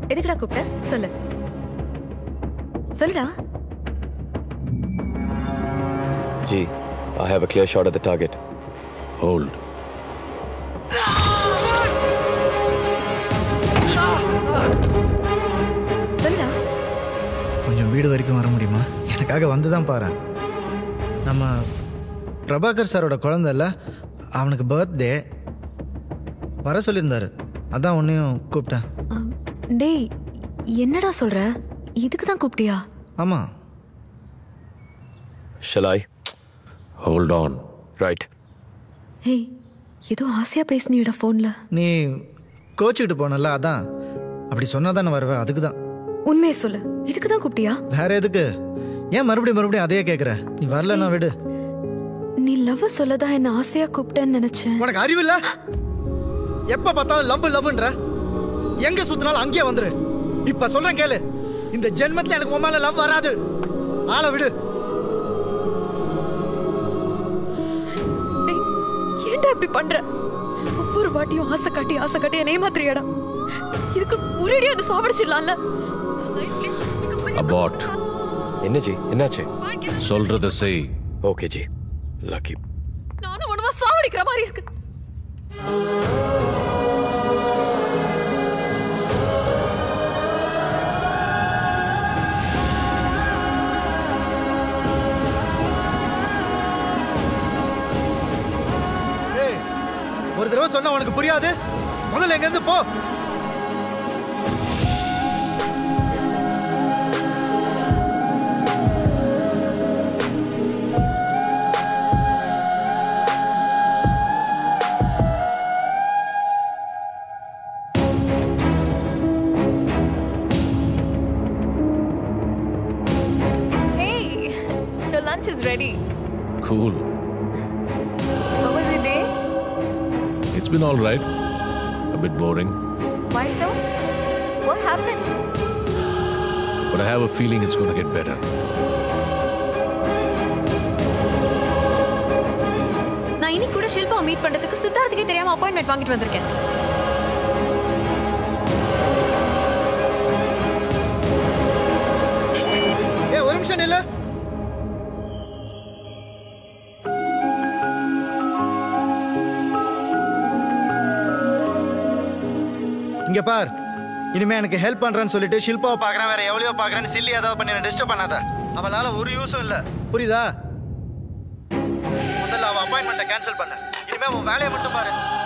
எதுக்குடா கூப்பிட்ட சொல்லு சொல்லுடா G, I have a clear shot at the target. Hold. சொல்லுடா கொஞ்சம் வீடு வரைக்கும் வர முடியுமா எனக்காக வந்து தான் பாரு நம்ம பிரபாகர் சாரோட குழந்தை இல்ல அவனுக்கு பர்த்டே வர சொல்லியிருந்தாரு அதான் உன்னையும் கூப்பிட்டேன் ஆம், டேய் என்னடா சொல்ற இதுக்கு தான் கூப்பிட்டியா ஆமாம் Shall I? Hold on. Right. Hey ஏதோ ஆசையா பேசுனியடா ஃபோன்ல நீ கோச்சிக்கிட்டு போனல அதான் அப்படி சொன்னா தானே வருவேன் அதுக்கு தான் உண்மையை சொல்லு இதுக்கு தான் கூப்பிட்டியா வேற எதுக்கு ஏன் மறுபடியும் மறுபடியும் அதையே கேட்குற நீ வரலன்னா விடு நீ லவ் சொல்லதான் என்ன ஆசையா கூப்பிட்டேன்னு நினைச்சேன் உனக்கு அறிவு இல்ல எப்ப பார்த்தாலும் லவ் லவ்ன்ற எங்க சுத்தினாலும் அங்கேயே வந்துரு இப்ப சொல்றேன் கேளு இந்த ஜென்மத்துல எனக்கு உன் மேல லவ் வராது ஆளை விடு டேய், ஏன்டா இப்படி பண்ற ஒவ்வொரு வாட்டியும் ஆசை காட்டி ஆசை காட்டி என்ன ஏமாத்துறியாடா இதுக்கு ஒரேடியா என்ன சாவடிச்சிடலாம்ல Abort. என்ன ஜி என்னாச்சு சொல்றத செய் ஓகே ஜி லக்கி நானும் உனவா சாவடிக்கிற மாதிரி இருக்கு ஏய், ஒரு தடவை சொன்னா உனக்கு புரியாது முதல்ல எங்க இருந்து போ Hey, the lunch is ready. Cool. How was your day? It's been all right. A bit boring. Why so? What happened? But I have a feeling it's going to get better. நான் இன்னைக்கு கூட Shilpa meet பண்றதுக்கு சித்தார்த்துக்கே தெரியாம appointment வாங்கிட்டு வந்திருக்கேன் ஏ ஒரு நிமிஷம் நில்லு இங்க பார் இனிமே எனக்கு ஹெல்ப் பண்றேன்னு சொல்லிட்டு ஷில்பாவை பாக்குறேன் வேற எவ்வளவோ பாக்குறேன்னு சில்லி ஏதாவது பண்ணி டிஸ்டர்ப் பண்ணாத அவளால ஒரு யூஸும் இல்ல புரியுதா முதல்ல அவ அப்பாயின்மெண்ட்டை கேன்சல் பண்ணு இனிமே உன் வேலையை மட்டும் பாரு